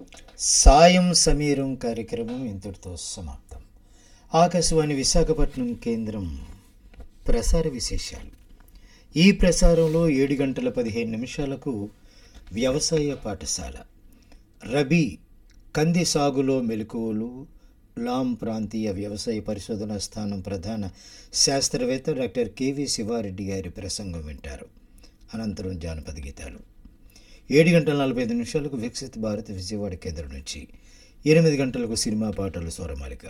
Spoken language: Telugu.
సాయం సమీరం కార్యక్రమం ఇంతటితో సమాప్తం ఆకాశవాణి విశాఖపట్నం కేంద్రం ప్రసార విశేషాలు ఈ ప్రసారంలో ఏడు గంటల పదిహేను నిమిషాలకు వ్యవసాయ పాఠశాల రబీ కంది సాగులో మెలకువలు లాం ప్రాంతీయ వ్యవసాయ పరిశోధనా స్థానం ప్రధాన శాస్త్రవేత్త డాక్టర్ కెవి శివారెడ్డి గారి ప్రసంగం వింటారు అనంతరం జానపద గీతాలు ఏడు గంటల నలభై ఐదు నిమిషాలకు వికసిత్ భారత్ విజయవాడ కేంద్రం నుంచి ఎనిమిది గంటలకు సినిమా పాటలు స్వరమాలిక